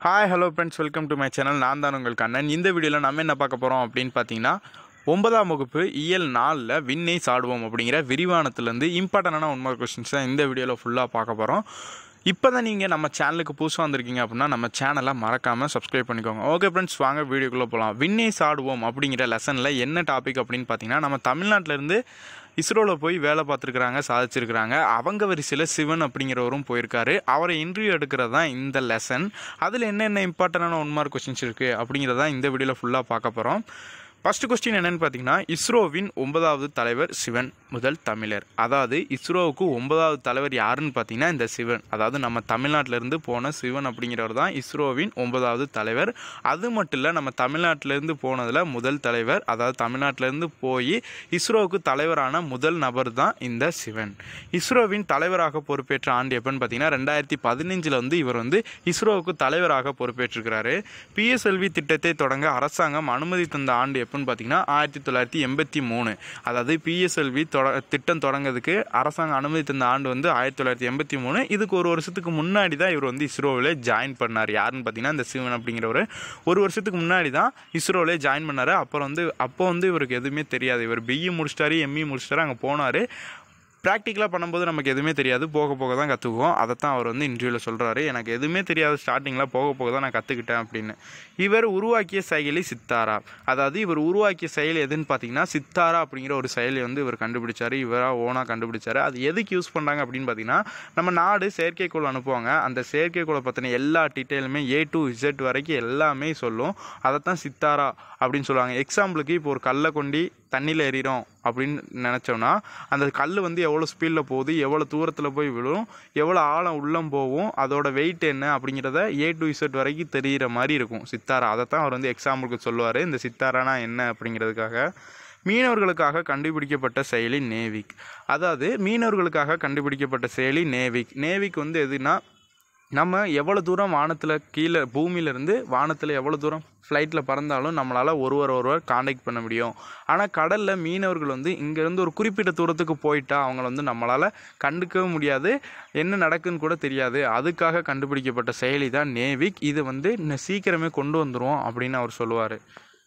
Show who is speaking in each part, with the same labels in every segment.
Speaker 1: hi hello friends welcome to my channel நான் தான் உங்கள் கண்ணன் இந்த வீடியோவில் நம்ம என்ன பார்க்க போகிறோம் அப்படின்னு பார்த்தீங்கன்னா ஒன்பதாம் வகுப்பு இயல் நாலில் விண்ணை சாடுவோம் அப்படிங்கிற விரிவானத்துலேருந்து இம்பார்ட்டண்டான உண்மை கொஸ்டின்ஸ் தான் இந்த வீடியோவில் ஃபுல்லாக பார்க்க போகிறோம் இப்போ தான் நீங்கள் நம்ம சேனலுக்கு புதுசாக வந்திருக்கீங்க அப்படின்னா நம்ம சேனலை மறக்காமல் சப்ஸ்கிரைப் பண்ணிக்கோங்க ஓகே ஃப்ரெண்ட்ஸ் வாங்க வீடியோக்குள்ளே போகலாம் விண்ணை சாடுவோம் அப்படிங்கிற லெசனில் என்ன டாபிக் அப்படின்னு பார்த்தீங்கன்னா நம்ம தமிழ்நாட்டிலேருந்து இஸ்ரோவில் போய் வேலை பார்த்துருக்குறாங்க சாதிச்சிருக்கிறாங்க அவங்க வரிசையில் சிவன் அப்படிங்கிறவரும் போயிருக்காரு அவரை இன்டர்வியூ எடுக்கிறது தான் இந்த லெசன் அதில் என்னென்ன இம்பார்ட்டண்டான ஒன் மார்க் கொஸ்டின்ஸ் இருக்குது அப்படிங்கிறத இந்த வீடியோவில் ஃபுல்லாக பார்க்க போகிறோம் ஃபர்ஸ்ட் கொஸ்டின் என்னன்னு பார்த்தீங்கன்னா இஸ்ரோவின் ஒன்பதாவது தலைவர் சிவன் முதல் தமிழர் அதாவது இஸ்ரோவுக்கு ஒன்பதாவது தலைவர் யாருன்னு பார்த்தீங்கன்னா இந்த சிவன் அதாவது நம்ம தமிழ்நாட்டிலேருந்து போன சிவன் அப்படிங்கிறவர் தான் இஸ்ரோவின் ஒன்பதாவது தலைவர் அது மட்டும் இல்லை நம்ம தமிழ்நாட்டிலேருந்து போனதில் முதல் தலைவர் அதாவது தமிழ்நாட்டிலேருந்து போய் இஸ்ரோவுக்கு தலைவரான முதல் நபர் தான் இந்த சிவன் இஸ்ரோவின் தலைவராக பொறுப்பேற்ற ஆண்டு எப்போன்னு பார்த்தீங்கன்னா ரெண்டாயிரத்தி பதினஞ்சில் வந்து இவர் வந்து இஸ்ரோவுக்கு தலைவராக பொறுப்பேற்றிருக்கிறாரு பிஎஸ்எல்வி திட்டத்தை தொடங்க அரசாங்கம் அனுமதி தந்த ஆண்டு எப்போன்னு பார்த்தீங்கன்னா ஆயிரத்தி தொள்ளாயிரத்தி எண்பத்தி மூணு அதாவது பிஎஸ்எல்வி தொட திட்டம் தொடங்கிறதுக்கு அரசாங்கம் அனுமதி தந்த ஆண்டு வந்து ஆயிரத்தி தொள்ளாயிரத்தி எண்பத்தி மூணு இதுக்கு ஒரு வருஷத்துக்கு முன்னாடி தான் இவர் வந்து இஸ்ரோவில் ஜாயின் பண்ணார் யாருன்னு பார்த்தீங்கன்னா இந்த சிவன் அப்படிங்கிறவர் ஒரு வருஷத்துக்கு முன்னாடி தான் இஸ்ரோவில் ஜாயின் பண்ணார் அப்புறம் வந்து அப்போ வந்து இவருக்கு எதுவுமே தெரியாது இவர் பிஇ முடிச்சிட்டாரு எம்இ முடிச்சிட்டாரு அங்கே போனார் ப்ராக்டிக்கலாக பண்ணும்போது நமக்கு எதுவுமே தெரியாது போக போக தான் கற்றுக்குவோம் அதை தான் அவர் வந்து இன்டர்வியூவில் சொல்கிறாரு எனக்கு எதுவுமே தெரியாது ஸ்டார்டிங்கில் போக போக தான் நான் கற்றுக்கிட்டேன் அப்படின்னு இவர் உருவாக்கிய செயலி சித்தாரா அதாவது இவர் உருவாக்கிய செயல் எதுன்னு பார்த்தீங்கன்னா சித்தாரா அப்படிங்கிற ஒரு செயலை வந்து இவர் கண்டுபிடிச்சாரு இவராக ஓனாக கண்டுபிடிச்சாரு அது எதுக்கு யூஸ் பண்ணுறாங்க அப்படின்னு பார்த்தீங்கன்னா நம்ம நாடு செயற்கைக்கோள் அனுப்புவாங்க அந்த செயற்கைக்கோளை பற்றின எல்லா டீட்டெயிலுமே ஏ டு இசட் வரைக்கும் எல்லாமே சொல்லும் அதை தான் சித்தாரா அப்படின்னு சொல்லுவாங்க எக்ஸாம்பிளுக்கு இப்போ ஒரு கல்லை கொண்டு தண்ணியில் எறிகிறோம் அப்படின்னு நினச்சோன்னா அந்த கல் வந்து எவ்வளோ ஸ்பீடில் போகுது எவ்வளோ தூரத்தில் போய் விழும் எவ்வளோ ஆழம் உள்ளம் போகும் அதோட வெயிட் என்ன அப்படிங்கிறத ஏ டு இசட் வரைக்கும் தெரிகிற மாதிரி இருக்கும் சித்தாரா அதை தான் அவர் வந்து எக்ஸாம்பிளுக்கு சொல்லுவார் இந்த சித்தாரானா என்ன அப்படிங்கிறதுக்காக மீனவர்களுக்காக கண்டுபிடிக்கப்பட்ட செயலி நேவிக் அதாவது மீனவர்களுக்காக கண்டுபிடிக்கப்பட்ட செயலி நேவிக் நேவிக் வந்து எதுனா நம்ம எவ்வளோ தூரம் வானத்தில் கீழே பூமியிலேருந்து வானத்தில் எவ்வளோ தூரம் ஃப்ளைட்டில் பறந்தாலும் நம்மளால் ஒருவர் ஒருவர் காண்டாக்ட் பண்ண முடியும் ஆனால் கடலில் மீனவர்கள் வந்து இங்கேருந்து ஒரு குறிப்பிட்ட தூரத்துக்கு போயிட்டா அவங்கள வந்து நம்மளால் கண்டுக்கவே முடியாது என்ன நடக்குன்னு கூட தெரியாது அதுக்காக கண்டுபிடிக்கப்பட்ட செயலி தான் நேவிக் இது வந்து இன்னும் சீக்கிரமே கொண்டு வந்துடும் அப்படின்னு அவர் சொல்லுவார்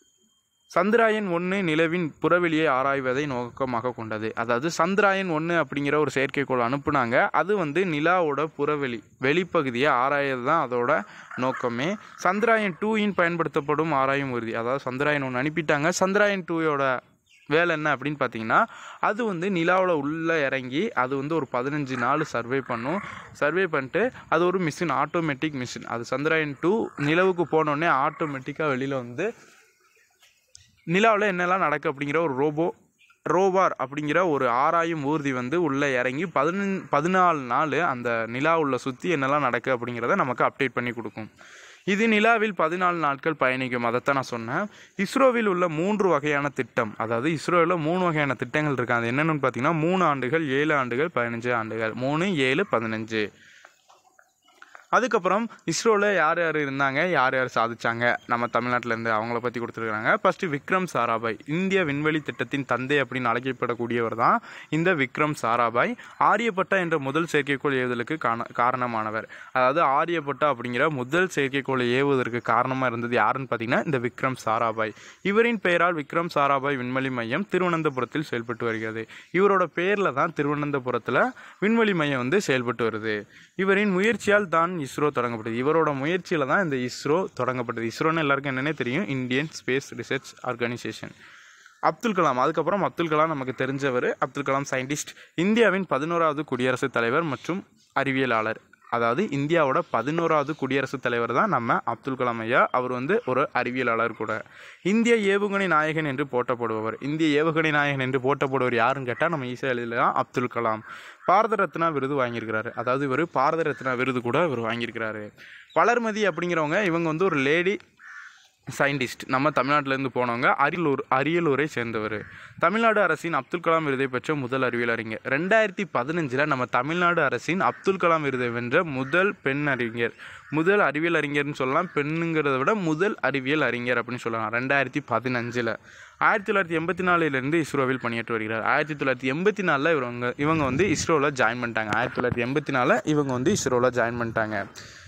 Speaker 1: சந்திராயன் ஒன்று நிலவின் புறவெளியை ஆராய்வதை நோக்கமாக கொண்டது அதாவது சந்திராயன் ஒன்று அப்படிங்கிற ஒரு செயற்கைக்கோள் அனுப்புனாங்க அது வந்து நிலாவோட புறவெளி வெளிப்பகுதியை ஆராயது தான் அதோட நோக்கமே சந்திராயன் டூயின் பயன்படுத்தப்படும் ஆராயும் உறுதி அதாவது சந்திராயன் ஒன்று அனுப்பிட்டாங்க சந்திராயன் டூயோட வேலை என்ன அப்படின்னு பார்த்தீங்கன்னா அது வந்து நிலாவில் உள்ளே இறங்கி அது வந்து ஒரு பதினஞ்சு நாள் சர்வே பண்ணும் சர்வே பண்ணிட்டு அது ஒரு மிஷின் ஆட்டோமேட்டிக் மிஷின் அது சந்திராயன் டூ நிலவுக்கு போனோடனே ஆட்டோமேட்டிக்காக வெளியில் வந்து நிலாவில் என்னெல்லாம் நடக்கு அப்படிங்கிற ஒரு ரோபோ ரோபார் அப்படிங்கிற ஒரு ஆராயும் ஊர்தி வந்து உள்ளே இறங்கி பதினஞ்சு பதினாலு நாள் அந்த நிலா உள்ள சுற்றி என்னெல்லாம் நடக்கு அப்படிங்கிறத நமக்கு அப்டேட் பண்ணி கொடுக்கும் இது நிலாவில் பதினாலு நாட்கள் பயணிக்கும் அதைத்தான் நான் சொன்னேன் இஸ்ரோவில் உள்ள மூன்று வகையான திட்டம் அதாவது இஸ்ரோவில் மூணு வகையான திட்டங்கள் இருக்கு அது என்னென்னு பார்த்தீங்கன்னா மூணு ஆண்டுகள் ஏழு ஆண்டுகள் பதினஞ்சு ஆண்டுகள் மூணு ஏழு பதினஞ்சு அதுக்கப்புறம் இஸ்ரோவில் யார் யார் இருந்தாங்க யார் யார் சாதிச்சாங்க நம்ம தமிழ்நாட்டிலேருந்து அவங்கள பற்றி கொடுத்துருக்காங்க ஃபஸ்ட்டு விக்ரம் சாராபாய் இந்திய விண்வெளி திட்டத்தின் தந்தை அப்படின்னு அழைக்கப்படக்கூடியவர் தான் இந்த விக்ரம் சாராபாய் ஆரியப்பட்டா என்ற முதல் செயற்கைக்கோள் ஏவுதலுக்கு காண காரணமானவர் அதாவது ஆரியப்பட்டா அப்படிங்கிற முதல் செயற்கைக்கோளை ஏவுவதற்கு காரணமாக இருந்தது யாருன்னு பார்த்தீங்கன்னா இந்த விக்ரம் சாராபாய் இவரின் பெயரால் விக்ரம் சாராபாய் விண்வெளி மையம் திருவனந்தபுரத்தில் செயல்பட்டு வருகிறது இவரோட பேரில் தான் திருவனந்தபுரத்தில் விண்வெளி மையம் வந்து செயல்பட்டு வருது இவரின் முயற்சியால் தான் இஸ்ரோ தொடங்கப்பட்டது இவரோட முயற்சியில் தான் இந்த இஸ்ரோ தொடங்கப்பட்டது இஸ்ரோன்னு எல்லாருக்கும் என்னென்னே தெரியும் Indian space research organisation Abdul Kalam அதுக்கப்புறம் அப்துல் கலாம் நமக்கு தெரிஞ்சவர் அப்துல் கலாம் சயின்டிஸ்ட் இந்தியாவின் பதினோராவது குடியரசுத் தலைவர் மற்றும் அறிவியலாளர் அதாவது இந்தியாவோட பதினோராவது குடியரசுத் தலைவர் தான் நம்ம அப்துல் கலாம் ஐயா அவர் வந்து ஒரு அறிவியலாளர் கூட இந்திய ஏவுகணை நாயகன் என்று போற்றப்படுபவர் இந்திய ஏவுகணை நாயகன் என்று போற்றப்படுவர் யாருன்னு கேட்டால் நம்ம ஈஸியாக எழுதலாம் அப்துல் கலாம் பாரத ரத்னா விருது வாங்கியிருக்கிறாரு அதாவது இவர் பாரத ரத்னா விருது கூட இவர் வாங்கியிருக்கிறாரு வளர்மதி அப்படிங்கிறவங்க இவங்க வந்து ஒரு லேடி சயின்டிஸ்ட் நம்ம தமிழ்நாட்டிலேருந்து போனவங்க அரியலூர் அரியலூரை சேர்ந்தவர் தமிழ்நாடு அரசின் அப்துல் கலாம் விருதை பெற்ற முதல் அறிவியல் அறிஞர் ரெண்டாயிரத்தி பதினஞ்சில் நம்ம தமிழ்நாடு அரசின் அப்துல் கலாம் விருதை வென்ற முதல் பெண் அறிஞர் முதல் அறிவியல் அறிஞர்னு சொல்லலாம் பெண்ணுங்கிறத விட முதல் அறிவியல் அறிஞர் அப்படின்னு சொல்லலாம் ரெண்டாயிரத்தி பதினஞ்சில் ஆயிரத்தி தொள்ளாயிரத்தி எண்பத்தி நாலுலேருந்து இஸ்ரோவில் பணியாற்றி வருகிறார் ஆயிரத்தி தொள்ளாயிரத்தி எண்பத்தி நாலில் இவங்க இவங்க வந்து இஸ்ரோவில் ஜாயின் பண்ணிட்டாங்க ஆயிரத்தி தொள்ளாயிரத்தி எண்பத்தி நாலில் இவங்க வந்து இஸ்ரோவில் ஜாயின் பண்ணிட்டாங்க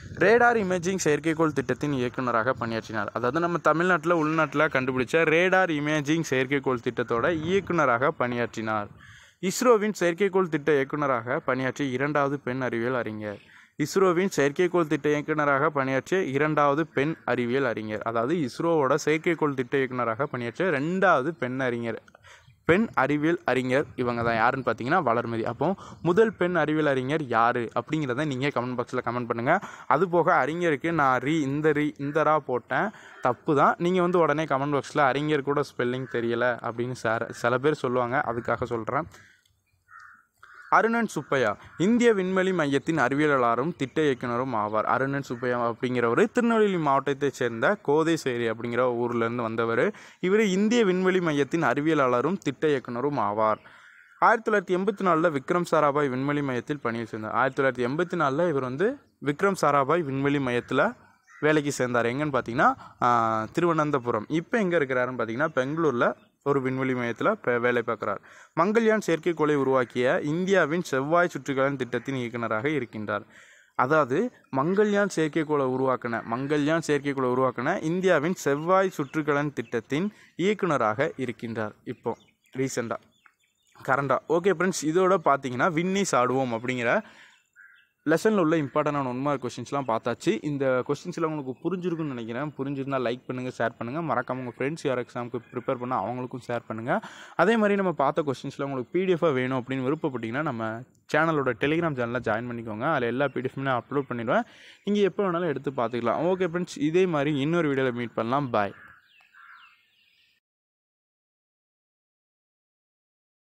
Speaker 1: ரேடார் இமேஜிங் செயற்கைக்கோள் திட்டத்தின் இயக்குனராக பணியாற்றினார் அதாவது நம்ம தமிழ்நாட்டில் உள்நாட்டில் கண்டுபிடிச்ச ரேடார் இமேஜிங் செயற்கைக்கோள் திட்டத்தோட இயக்குனராக பணியாற்றினார் இஸ்ரோவின் செயற்கைக்கோள் திட்ட இயக்குனராக பணியாற்றிய இரண்டாவது பெண் அறிவியல் அறிஞர் இஸ்ரோவின் செயற்கைக்கோள் திட்ட இயக்குனராக பணியாற்றிய இரண்டாவது பெண் அறிவியல் அறிஞர் அதாவது இஸ்ரோவோட செயற்கைக்கோள் திட்ட இயக்குனராக பணியாற்றிய ரெண்டாவது பெண் அறிஞர் பெண் அறிவியல் அறிஞர் இவங்க தான் யாருன்னு பார்த்தீங்கன்னா வளர்மதி அப்போ முதல் பெண் அறிவியல் அறிஞர் யார் அப்படிங்கிறத நீங்கள் கமெண்ட் பாக்ஸில் கமெண்ட் பண்ணுங்கள் அது போக அறிஞருக்கு நான் ரீ இந்த ரீ இந்த ரா போட்டேன் தப்பு தான் நீங்கள் வந்து உடனே கமெண்ட் பாக்ஸில் அறிஞர் கூட ஸ்பெல்லிங் தெரியலை அப்படின்னு சார் சில பேர் சொல்லுவாங்க அதுக்காக சொல்கிறேன் அருணன் சுப்பையா இந்திய விண்வெளி மையத்தின் அறிவியலாளரும் திட்ட இயக்குனரும் ஆவார் அருணன் சுப்பையா அப்படிங்கிறவர் திருநெல்வேலி மாவட்டத்தைச் சேர்ந்த கோதைசேரி அப்படிங்கிற ஊர்லேருந்து வந்தவர் இவர் இந்திய விண்வெளி மையத்தின் அறிவியலாளரும் திட்ட இயக்குனரும் ஆவார் ஆயிரத்தி தொள்ளாயிரத்தி எண்பத்தி நாலில் விக்ரம் சாராபாய் விண்வெளி மையத்தில் பணியில் சேர்ந்தார் ஆயிரத்தி தொள்ளாயிரத்தி எண்பத்தி நாலில் இவர் வந்து விக்ரம் சாராபாய் விண்வெளி மையத்தில் வேலைக்கு சேர்ந்தார் எங்கன்னு பார்த்தீங்கன்னா ஆஹ், திருவனந்தபுரம் இப்போ எங்கே இருக்கிறாருன்னு பார்த்தீங்கன்னா பெங்களூரில் ஒரு விண்வெளி மையத்தில் இப்போ வேலை பார்க்குறார் மங்கள்யான் செயற்கைக்கோளை உருவாக்கிய இந்தியாவின் செவ்வாய் சுற்றுகலன் திட்டத்தின் இயக்குனராக இருக்கின்றார் அதாவது மங்கள்யான் செயற்கைக்கோளை உருவாக்கின மங்கள்யான் செயற்கைக்கோளை உருவாக்கின இந்தியாவின் செவ்வாய் சுற்றுகலன் திட்டத்தின் இயக்குனராக இருக்கின்றார் இப்போ ரீசெண்டாக கரண்டாக ஓகே ஃப்ரெண்ட்ஸ் இதோட பார்த்தீங்கன்னா விண்ணை சாடுவோம் அப்படிங்கிற லெசனில் உள்ள இம்பார்ட்டண்டான ஒன் மார்க் கொஸ்டின்ஸ்லாம் பார்த்தாச்சு இந்த கொஸ்டின்ஸ்லாம் உங்களுக்கு புரிஞ்சிருக்குன்னு நினைக்கிறேன் புரிஞ்சிருந்தா லைக் பண்ணுங்கள் ஷேர் பண்ணுங்கள் மறக்காம உங்கள் ஃப்ரெண்ட்ஸ் யார் எக்ஸாமுக்கு ப்ரிப்பேர் பண்ண அவங்களுக்கும் ஷேர் பண்ணுங்கள் அதே மாதிரி நம்ம பார்த்த கொஸ்டின்ஸ்லாம் உங்களுக்கு பிடிஎஃபாக வேணும் அப்படின்னு விருப்பப்பட்டீங்கன்னா நம்ம சேனலோட டெலிகிராம் சேனலில் ஜாயின் பண்ணிக்கோங்க அதில் எல்லா பிடிஎஃப்மே நான் அப்லோட் பண்ணிடுவேன் நீங்கள் எப்போ வேணாலும் எடுத்து பார்த்துக்கலாம் ஓகே ஃப்ரெண்ட்ஸ் இதே மாதிரி இன்னொரு வீடியோவில் மீட் பண்ணலாம் பாய்